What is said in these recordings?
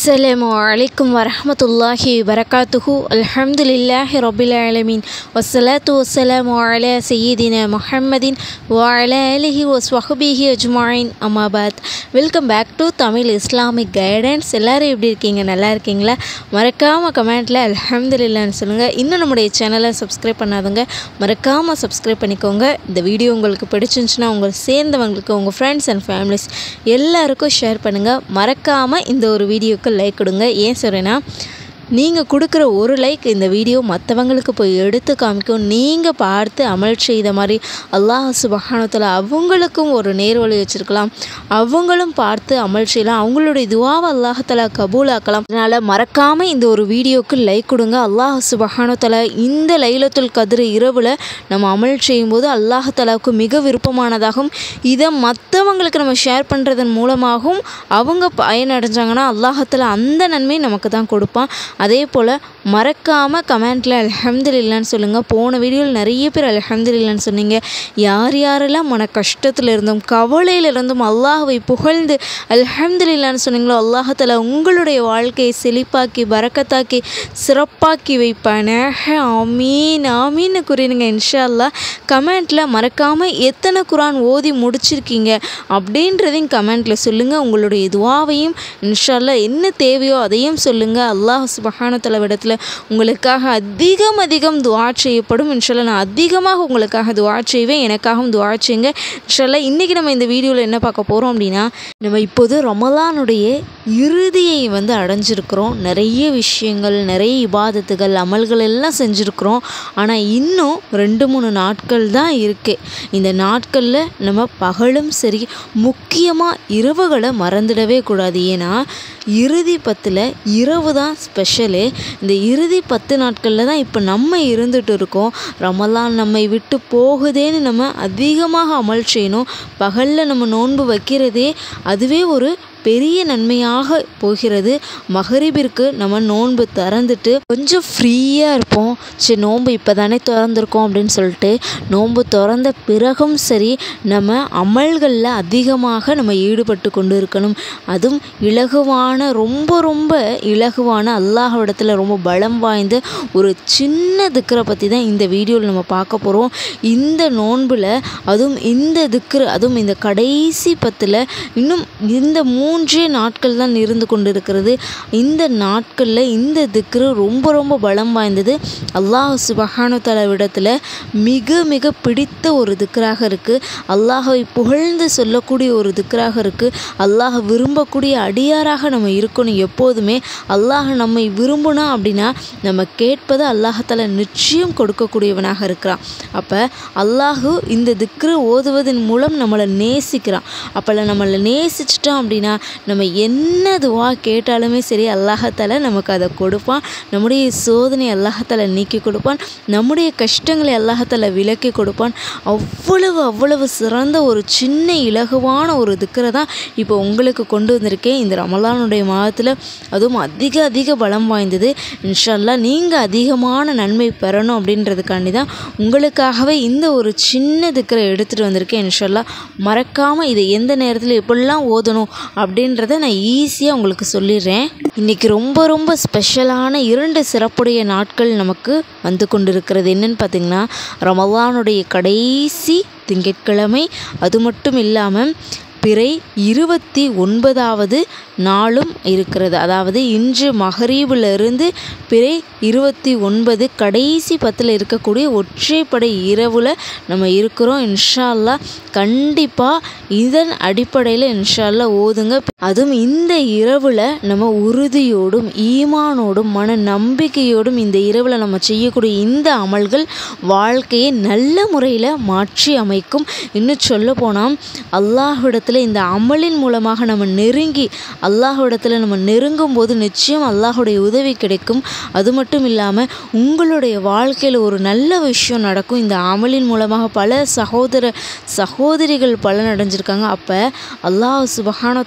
அஸ்ஸலாமு அலைக்கும் வரஹ்மத்துல்லாஹி வரகாத்துஹு அல்ஹம்துலில்லாஹி ரபில் ஆலமீன் வஸ்ஸலாத்து வஸ்ஸலாமு அலா சையீதினா முஹம்மதின் வஅலா ஆலிஹி வஸ்வஹ்பிஹி அஜ்மாயின் அம்மாபாத் welcome back to Tamil Islamic guidance எல்லாரும் எப்படி இருக்கீங்க நல்லா இருக்கீங்களா மறக்காமல் கமெண்ட்டில் அல்ஹம்துலில்லான்னு சொல்லுங்கள் இன்னும் நம்முடைய சேனலை சப்ஸ்கிரைப் பண்ணாதவங்க மறக்காமல் சப்ஸ்கிரைப் பண்ணிக்கோங்க இந்த வீடியோ உங்களுக்கு பிடிச்சிருந்துச்சுன்னா உங்கள் சேர்ந்தவங்களுக்கு உங்கள் ஃப்ரெண்ட்ஸ் அண்ட் ஃபேமிலிஸ் எல்லாருக்கும் ஷேர் பண்ணுங்கள் மறக்காமல் இந்த ஒரு வீடியோக்கு லைக் கொடுங்க ஏன் சொல்கிறேன்னா நீங்கள் கொடுக்குற ஒரு லைக் இந்த வீடியோ மற்றவங்களுக்கு போய் எடுத்து காமிக்கும் நீங்கள் பார்த்து அமல் செய்த மாதிரி அல்லாஹ் சுபஹானத்தில் அவங்களுக்கும் ஒரு நேர்வழி வச்சுருக்கலாம் அவங்களும் பார்த்து அமல் செய்யலாம் அவங்களுடைய துவாவை அல்லாஹால கபூலாக்கலாம் அதனால் மறக்காமல் இந்த ஒரு வீடியோக்கு லைக் கொடுங்க அல்லாஹ் சுபஹானத்தில் இந்த லைலத்துல் கதிர் இரவில் நம்ம அமல் செய்யும்போது அல்லாஹாலாவுக்கு மிக விருப்பமானதாகும் இதை மற்றவங்களுக்கு நம்ம ஷேர் பண்ணுறதன் மூலமாகவும் அவங்க பயனடைஞ்சாங்கன்னா அல்லாஹத்தில் அந்த நன்மை நமக்கு தான் கொடுப்பான் அதே போல் மறக்காமல் கமெண்ட்டில் அல்ஹம்துலில்லான்னு சொல்லுங்கள் போன வீடியோவில் நிறைய பேர் அல்ஹம்துலில்லான்னு சொன்னீங்க யார் யாரெல்லாம் மன கஷ்டத்தில் இருந்தும் கவலையில் இருந்தும் அல்லாஹ்வை புகழ்ந்து அல்ஹம்துலில்லான்னு சொன்னீங்களோ அல்லாஹத்தில் உங்களுடைய வாழ்க்கையை செழிப்பாக்கி பறக்கத்தாக்கி சிறப்பாக்கி வைப்பானாக ஆமீன் ஆமீன்னு கூறினுங்க இன்ஷா அல்லா கமெண்ட்டில் மறக்காமல் எத்தனை குரான் ஓதி முடிச்சிருக்கீங்க அப்படின்றதையும் கமெண்ட்டில் சொல்லுங்கள் உங்களுடைய துவாவையும் இன்ஷா அல்லா என்ன தேவையோ அதையும் சொல்லுங்கள் அல்லாஹ் சுபஹானத்தல விடத்தில் உங்களுக்காக அதிகம் அதிகம் துவா செய்யப்படும் இன்ஷால்லா நான் அதிகமாக உங்களுக்காக துவா செய்வேன் எனக்காகவும் துவா செய்யுங்க இன்ஷால்லா இன்றைக்கி நம்ம இந்த வீடியோவில் என்ன பார்க்க போகிறோம் அப்படின்னா நம்ம இப்போது ரமலானுடைய இறுதியை வந்து அடைஞ்சிருக்கிறோம் நிறைய விஷயங்கள் நிறைய இபாதத்துகள் அமல்கள் எல்லாம் செஞ்சுருக்கிறோம் ஆனால் இன்னும் ரெண்டு மூணு நாட்கள் தான் இருக்குது இந்த நாட்களில் நம்ம பகலும் சரி முக்கியமாக இரவுகளை மறந்துடவே கூடாது ஏன்னா இறுதி பத்தில் இரவு தான் ஸ்பெஷலு இந்த இறுதி பத்து நாட்களில் தான் இப்போ நம்ம இருந்துட்டு இருக்கோம் ரமலான் நம்மை விட்டு போகுதேன்னு நம்ம அதிகமாக அமல் செய்யணும் பகலில் நம்ம நோன்பு வைக்கிறதே அதுவே ஒரு பெரிய நன்மையாக போகிறது மகரிபிற்கு நம்ம நோன்பு திறந்துட்டு கொஞ்சம் ஃப்ரீயாக இருப்போம் சரி நோன்பு இப்போ தானே திறந்துருக்கோம் அப்படின்னு சொல்லிட்டு நோன்பு திறந்த பிறகும் சரி நம்ம அமல்களில் அதிகமாக நம்ம ஈடுபட்டு கொண்டு இருக்கணும் அதுவும் இலகுவான ரொம்ப ரொம்ப இலகுவான அல்லாஹ்விடத்தில் ரொம்ப பலம் வாய்ந்த ஒரு சின்ன திக்கரை பற்றி தான் இந்த வீடியோவில் நம்ம பார்க்க போகிறோம் இந்த நோன்பில் அதுவும் இந்த திக்ரு அதுவும் இந்த கடைசி பத்தில் இன்னும் இந்த மூ மூன்றே நாட்கள் தான் இருந்து கொண்டு இருக்கிறது இந்த நாட்களில் இந்த திக்ரு ரொம்ப ரொம்ப பலம் வாய்ந்தது அல்லாஹ் சுபஹானு விடத்தில் மிக மிக பிடித்த ஒரு திக்ராக இருக்குது அல்லாஹை புகழ்ந்து சொல்லக்கூடிய ஒரு திக்ராக இருக்குது அல்லாஹ் விரும்பக்கூடிய அடியாராக நம்ம இருக்கணும் எப்போதுமே அல்லாஹ் நம்மை விரும்பணும் அப்படின்னா நம்ம கேட்பது அல்லாஹால நிச்சயம் கொடுக்கக்கூடியவனாக இருக்கிறான் அப்போ அல்லாஹு இந்த திக்ரு ஓதுவதன் மூலம் நம்மளை நேசிக்கிறான் அப்போ நம்மளை நேசிச்சிட்டோம் அப்படின்னா நம்ம என்ன துவா கேட்டாலுமே சரி அல்லாஹத்தால நமக்கு அதை கொடுப்பான் நம்முடைய சோதனை அல்லாஹத்தால நீக்கி கொடுப்பான் நம்முடைய கஷ்டங்களை அல்லாஹத்தால விலக்கி கொடுப்பான் அவ்வளவு அவ்வளவு சிறந்த ஒரு சின்ன இலகுவான ஒரு திக்கரை தான் இப்போ உங்களுக்கு கொண்டு வந்திருக்கேன் இந்த ரமலானுடைய மாதத்தில் அதுவும் அதிக அதிக பலம் வாய்ந்தது இன்ஷல்லா நீங்கள் அதிகமான நன்மை பெறணும் அப்படின்றதுக்காண்டி தான் உங்களுக்காகவே இந்த ஒரு சின்ன திக்கரை எடுத்துகிட்டு வந்திருக்கேன் இன்ஷல்லா மறக்காமல் இதை எந்த நேரத்தில் எப்படிலாம் ஓதணும் அப்படின்றத நான் ஈஸியாக உங்களுக்கு சொல்லிடுறேன் இன்றைக்கி ரொம்ப ரொம்ப ஸ்பெஷலான இரண்டு சிறப்புடைய நாட்கள் நமக்கு வந்து கொண்டிருக்கிறது என்னென்னு பார்த்திங்கன்னா ரமலானுடைய கடைசி திங்கட்கிழமை அது மட்டும் இல்லாமல் பிறை இருபத்தி ஒன்பதாவது நாளும் இருக்கிறது அதாவது இன்று மகரீபிலிருந்து பிறை இருபத்தி ஒன்பது கடைசி பத்தில் இருக்கக்கூடிய ஒற்றைப்படை இரவில் நம்ம இருக்கிறோம் இன்ஷால்லா கண்டிப்பாக இதன் அடிப்படையில் இன்ஷால்லா ஓதுங்க அதுவும் இந்த இரவில் நம்ம உறுதியோடும் ஈமானோடும் மன நம்பிக்கையோடும் இந்த இரவில் நம்ம செய்யக்கூடிய இந்த அமல்கள் வாழ்க்கையை நல்ல முறையில் மாற்றி அமைக்கும் இன்னும் சொல்ல போனால் அல்லாஹ்விடத்தில் இந்த அமலின் மூலமாக நம்ம நெருங்கி அல்லாஹ்விடத்தில் நம்ம நெருங்கும் போது நிச்சயம் அல்லாஹுடைய உதவி கிடைக்கும் அது மட்டும் இல்லாமல் உங்களுடைய வாழ்க்கையில் ஒரு நல்ல விஷயம் நடக்கும் இந்த அமலின் மூலமாக பல சகோதர சகோதரிகள் பலன் அடைஞ்சிருக்காங்க அப்போ அல்லாஹ் சுபஹான தலைமையில்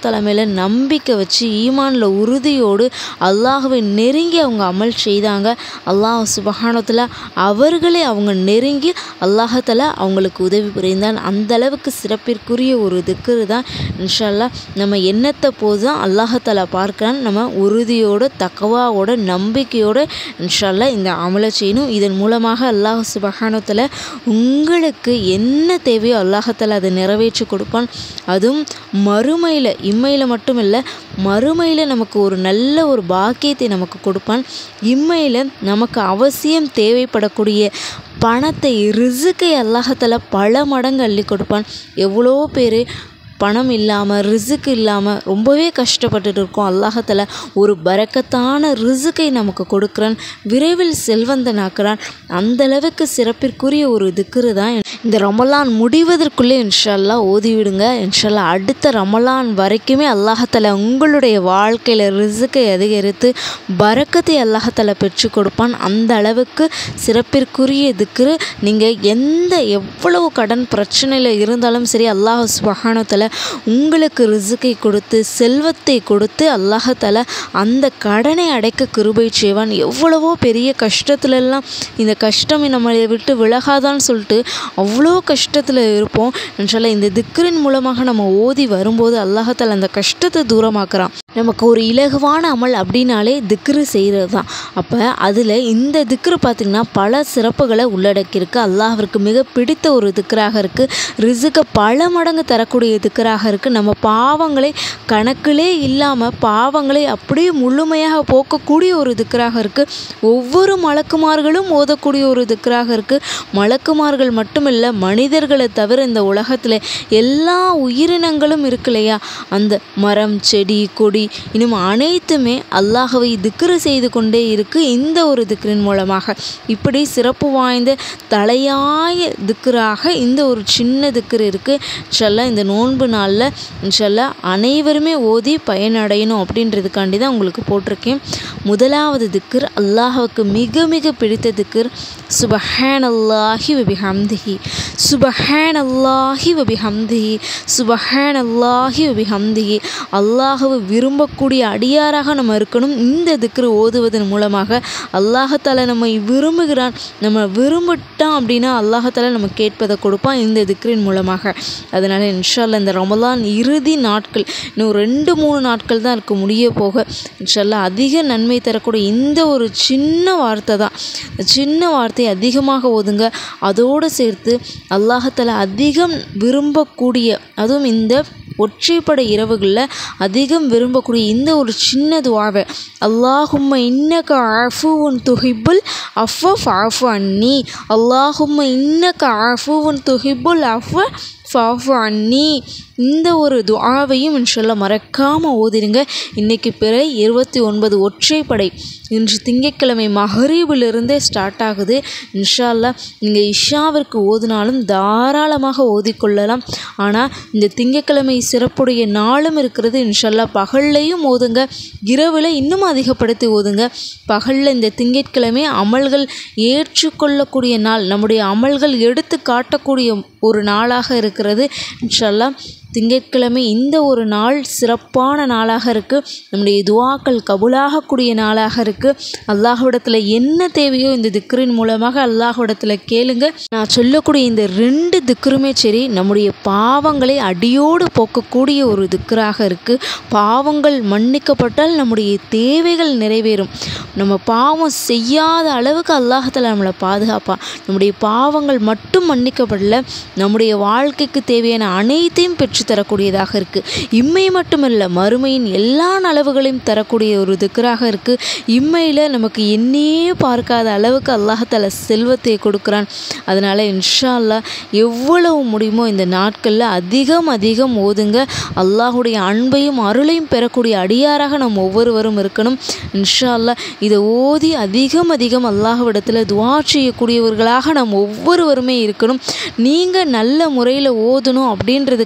நம்பிக்கை வச்சு ஈமானில் உறுதியோடு அல்லாஹுவை நெருங்கி அவங்க அமல் செய்தாங்க அல்லாஹ் சுபஹானத்தில் அவர்களே அவங்க நெருங்கி அல்லாஹத்தில் அவங்களுக்கு உதவி புரிந்தான் அந்த அளவுக்கு சிறப்பிற்குரிய ஒரு திக்ரு தான் இன்ஷால்லா நம்ம எண்ணத்தை போது தான் அல்லாஹத்தாலா பார்க்கிறான் நம்ம உறுதியோடு தக்கவாவோட நம்பிக்கையோடு இன்ஷால்லா இந்த அமலை செய்யணும் இதன் மூலமாக அல்லாஹ் சுபஹானத்தில் உங்களுக்கு என்ன தேவையோ அல்லாஹத்தாலா அதை நிறைவேற்றி கொடுப்பான் அதுவும் மறுமையில் இம்மையில் மட்டும் இல்லை மறுமையில் நமக்கு ஒரு நல்ல ஒரு பாக்கியத்தை நமக்கு கொடுப்பான் இம்மையில் நமக்கு அவசியம் தேவைப்படக்கூடிய பணத்தை ரிசுக்கை அல்லாஹத்தாலா பல மடங்கு அள்ளி கொடுப்பான் எவ்வளோ பேர் பணம் இல்லாமல் ரிசுக்கு இல்லாமல் ரொம்பவே கஷ்டப்பட்டுட்டு இருக்கோம் அல்லாஹத்தில் ஒரு பரக்கத்தான ரிசுக்கை நமக்கு கொடுக்குறான் விரைவில் செல்வந்தனாக்குறான் அந்த அளவுக்கு சிறப்பிற்குரிய ஒரு திக்ரு தான் இந்த ரமலான் முடிவதற்குள்ளே இன்ஷல்லா ஓதிவிடுங்க இன்ஷல்லா அடுத்த ரமலான் வரைக்குமே அல்லாஹத்தில் உங்களுடைய வாழ்க்கையில் ரிசுக்கை அதிகரித்து பரக்கத்தை அல்லாஹத்தில் பெற்று கொடுப்பான் அந்த அளவுக்கு சிறப்பிற்குரிய திக்ரு நீங்கள் எந்த எவ்வளவு கடன் பிரச்சனையில் இருந்தாலும் சரி அல்லாஹ் சுபஹானத்தில் உங்களுக்கு ரிசுக்கை கொடுத்து செல்வத்தை கொடுத்து அல்லாஹால அந்த கடனை அடைக்க கிருபை செய்வான் எவ்வளவோ பெரிய கஷ்டத்துலலாம் இந்த கஷ்டம் நம்மளை விட்டு விலகாதான்னு சொல்லிட்டு அவ்வளோ கஷ்டத்தில் இருப்போம் இன்ஷால்லா இந்த திக்ரின் மூலமாக நம்ம ஓதி வரும்போது அல்லாஹால அந்த கஷ்டத்தை தூரமாக்குறான் நமக்கு ஒரு இலகுவான அமல் அப்படின்னாலே திக்ரு செய்கிறது தான் அப்போ அதில் இந்த திக்ரு பார்த்திங்கன்னா பல சிறப்புகளை உள்ளடக்கியிருக்கு அல்லாஹ்விற்கு மிக பிடித்த ஒரு திக்ராக இருக்குது ரிசுக்கை பல மடங்கு தரக்கூடிய திக்ராக இருக்குது நம்ம பாவங்களை கணக்கிலே இல்லாமல் பாவங்களை அப்படியே முழுமையாக போக்கக்கூடிய ஒரு திக்ராக இருக்குது ஒவ்வொரு மலக்குமார்களும் ஓதக்கூடிய ஒரு திக்ராக இருக்குது மலக்குமார்கள் மட்டுமில்லை மனிதர்களை தவிர இந்த உலகத்தில் எல்லா உயிரினங்களும் இருக்கு இல்லையா அந்த மரம் செடி கொடி இன்னும் அனைத்துமே அல்லாஹவை திக்ரு செய்து கொண்டே இருக்கு இந்த ஒரு திக்ரின் மூலமாக இப்படி சிறப்பு வாய்ந்த தலையாய திக்ராக இந்த ஒரு சின்ன திக்ரு இருக்குது இன்ஷல்லா இந்த நோன்பு நாளில் இன்ஷல்லா அனைவருமே ஓதி பயனடையணும் அப்படின்றதுக்காண்டி தான் உங்களுக்கு போட்டிருக்கேன் முதலாவது திக்ர் அல்லாஹுக்கு மிக மிக பிடித்த திக்ர் சுபஹான் அல்லாஹி வபிஹம்திஹி சுபஹான் அல்லாஹி வபிஹம்திஹி சுபஹான் அல்லாஹி வபிஹம்திஹி அல்லாஹுவை விரும்பக்கூடிய அடியாராக நம்ம இருக்கணும் இந்த திக்ரு ஓதுவதன் மூலமாக அல்லாஹத்தால நம்மை விரும்புகிறான் நம்ம விரும்பிட்டான் அப்படின்னா அல்லாஹத்தால நம்ம கேட்பதை கொடுப்பான் இந்த திக்ரின் மூலமாக அதனால் இன்ஷால்லா இந்த ரமலான் இறுதி நாட்கள் இன்னும் ரெண்டு மூணு நாட்கள் தான் இருக்க முடிய போக இன்ஷால்லா அதிக நன்மை தரக்கூடிய இந்த ஒரு சின்ன வார்த்தை தான் சின்ன வார்த்தை அதிகமாக ஓதுங்க அதோடு சேர்த்து அல்லாஹத்தால அதிகம் விரும்பக்கூடிய அதுவும் இந்த ஒற்றைப்படை இரவுகளில் அதிகம் விரும்பக்கூடிய இந்த ஒரு சின்ன துவாவை அல்லாஹும்ம இன்னக ஆஃபுவுன் துஹிபுல் அஃபஃப் ஆஃபு அன்னி அல்லாஹும்ம இன்னக ஆஃபுவுன் துஹிபுல் அஃப ஃபாஃபு அன்னி இந்த ஒரு துஆவையும் இன்ஷல்லா மறக்காமல் ஓதிடுங்க இன்றைக்கி பிறை இருபத்தி ஒன்பது ஒற்றைப்படை இன்று திங்கட்கிழமை மஹரீபிலிருந்தே ஸ்டார்ட் ஆகுது இன்ஷால்லா நீங்கள் இஷாவிற்கு ஓதினாலும் தாராளமாக ஓதிக்கொள்ளலாம் ஆனால் இந்த திங்கட்கிழமை சிறப்புடைய நாளும் இருக்கிறது இன்ஷல்லா பகல்லையும் ஓதுங்க இரவில் இன்னும் அதிகப்படுத்தி ஓதுங்க பகலில் இந்த திங்கட்கிழமை அமல்கள் ஏற்றுக்கொள்ளக்கூடிய நாள் நம்முடைய அமல்கள் எடுத்து காட்டக்கூடிய ஒரு நாளாக இருக்கிறது இன்ஷல்லா திங்கட்கிழமை இந்த ஒரு நாள் சிறப்பான நாளாக இருக்குது நம்முடைய துவாக்கள் கபுலாகக்கூடிய நாளாக இருக்குது அல்லாஹ்விடத்தில் என்ன தேவையோ இந்த திக்ரின் மூலமாக அல்லாஹ்விடத்தில் கேளுங்க நான் சொல்லக்கூடிய இந்த ரெண்டு திக்ருமே சரி நம்முடைய பாவங்களை அடியோடு போக்கக்கூடிய ஒரு திக்ராக இருக்குது பாவங்கள் மன்னிக்கப்பட்டால் நம்முடைய தேவைகள் நிறைவேறும் நம்ம பாவம் செய்யாத அளவுக்கு அல்லாஹத்தில் நம்மளை பாதுகாப்பான் நம்முடைய பாவங்கள் மட்டும் மன்னிக்கப்படல நம்முடைய வாழ்க்கைக்கு தேவையான அனைத்தையும் பெற்று தரக்கூடியதாக இருக்குது இம்மை மட்டுமல்ல மறுமையின் எல்லா நலவுகளையும் தரக்கூடிய ஒரு திக்கராக இருக்குது இம்மையில் நமக்கு என்னையே பார்க்காத அளவுக்கு அல்லாஹால செல்வத்தை கொடுக்குறான் அதனால் இன்ஷா அல்லாஹ் எவ்வளவு முடியுமோ இந்த நாட்களில் அதிகம் அதிகம் ஓதுங்க அல்லாஹுடைய அன்பையும் அருளையும் பெறக்கூடிய அடியாராக நம்ம ஒவ்வொருவரும் இருக்கணும் இன்ஷா அல்லாஹ் இதை ஓதி அதிகம் அதிகம் அல்லாஹ்விடத்தில் துவா செய்யக்கூடியவர்களாக நம்ம ஒவ்வொருவருமே இருக்கணும் நீங்கள் நல்ல முறையில் ஓதணும் அப்படின்றதுக்காண்டி தான்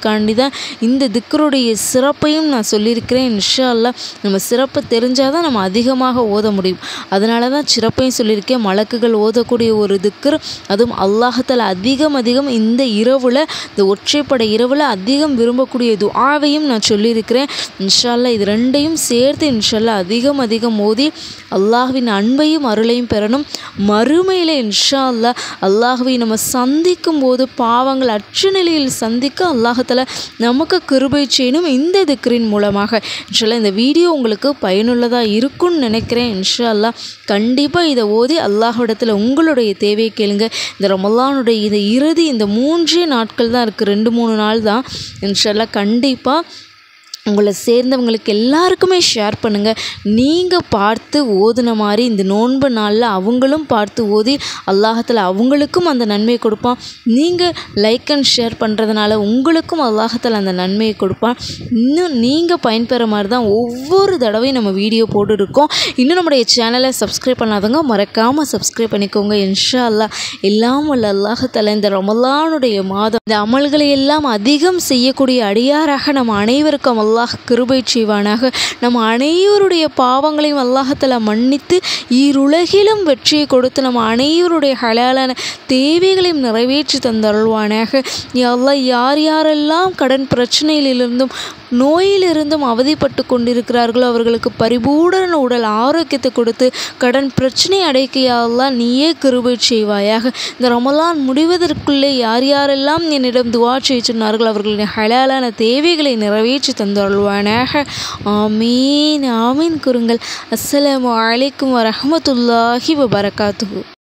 தான் இந்த திக்கருடைய சிறப்பையும் நான் சொல்லியிருக்கிறேன் இன்ஷா அல்லாஹ் நம்ம சிறப்பை தெரிஞ்சால் தான் நம்ம அதிகமாக ஓத முடியும் அதனால தான் சிறப்பையும் சொல்லியிருக்கேன் மலக்குகள் ஓதக்கூடிய ஒரு திக்கர் அதுவும் அல்லாஹத்தால் அதிகம் அதிகம் இந்த இரவில் இந்த ஒற்றைப்படை இரவில் அதிகம் விரும்பக்கூடிய துஆவையும் நான் சொல்லியிருக்கிறேன் இன்ஷா அல்லாஹ் இது ரெண்டையும் சேர்த்து இன்ஷா அல்லாஹ் அதிகம் அதிகம் ஓதி அல்லாஹ்வின் அன்பையும் அருளையும் பெறணும் மறுமையில் இன்ஷா அல்லாஹ் அல்லாஹ்வை நம்ம சந்திக்கும் போது பாவங்கள் அற்ற நிலையில் சந்திக்க அல்லாஹத்தால நமக்கு கிருபை செய்யணும் இந்த திக்ரின் மூலமாக இன்ஷால்லா இந்த வீடியோ உங்களுக்கு பயனுள்ளதாக இருக்கும்னு நினைக்கிறேன் இன்ஷா அல்லாஹ் கண்டிப்பாக இதை ஓதி அல்லாஹ்விடத்தில் உங்களுடைய தேவையை கேளுங்க இந்த ரமலானுடைய இந்த இறுதி இந்த மூன்றே நாட்கள் தான் இருக்குது ரெண்டு மூணு நாள் தான் இன்ஷால்லா கண்டிப்பாக உங்களை சேர்ந்தவங்களுக்கு எல்லாருக்குமே ஷேர் பண்ணுங்கள் நீங்கள் பார்த்து ஓதுன மாதிரி இந்த நோன்பு நாளில் அவங்களும் பார்த்து ஓதி அல்லாஹத்தில் அவங்களுக்கும் அந்த நன்மையை கொடுப்பான் நீங்கள் லைக் அண்ட் ஷேர் பண்ணுறதுனால உங்களுக்கும் அல்லாஹத்தில் அந்த நன்மையை கொடுப்பான் இன்னும் நீங்கள் பயன்பெற மாதிரி தான் ஒவ்வொரு தடவையும் நம்ம வீடியோ போட்டுருக்கோம் இன்னும் நம்முடைய சேனலை சப்ஸ்கிரைப் பண்ணாதவங்க மறக்காமல் சப்ஸ்கிரைப் பண்ணிக்கோங்க இன்ஷா அல்லாஹ் எல்லாம் வல்ல அல்லாஹத்தில் இந்த ரமலானுடைய மாதம் இந்த அமல்களை எல்லாம் அதிகம் செய்யக்கூடிய அடியாராக நம்ம அனைவருக்கும் அல்லாஹ் கிருபை செய்வானாக நம்ம அனைவருடைய பாவங்களையும் அல்லாஹத்தில் மன்னித்து ஈருலகிலும் வெற்றியை கொடுத்து நம்ம அனைவருடைய ஹலாலான தேவைகளையும் நிறைவேற்றி தந்தருள்வானாக யா அல்லாஹ் யார் யாரெல்லாம் கடன் பிரச்சனையிலிருந்தும் நோயிலிருந்தும் அவதிப்பட்டு கொண்டிருக்கிறார்களோ அவர்களுக்கு பரிபூரண உடல் ஆரோக்கியத்தை கொடுத்து கடன் பிரச்சனை அடைக்கையாலாம் நீயே கிருபை செய்வாயாக இந்த ரமலான் முடிவதற்குள்ளே யார் யாரெல்லாம் என்னிடம் துவா செய்ய சொன்னார்கள் அவர்களின் ஹலாலான தேவைகளை நிறைவேற்றி தந்தருள்வானாக ஆமீன் ஆமீன் குருங்கள் அஸ்ஸலாமு அலைக்கும் வரஹ்மத்துல்லாஹி வபரகாத்துஹு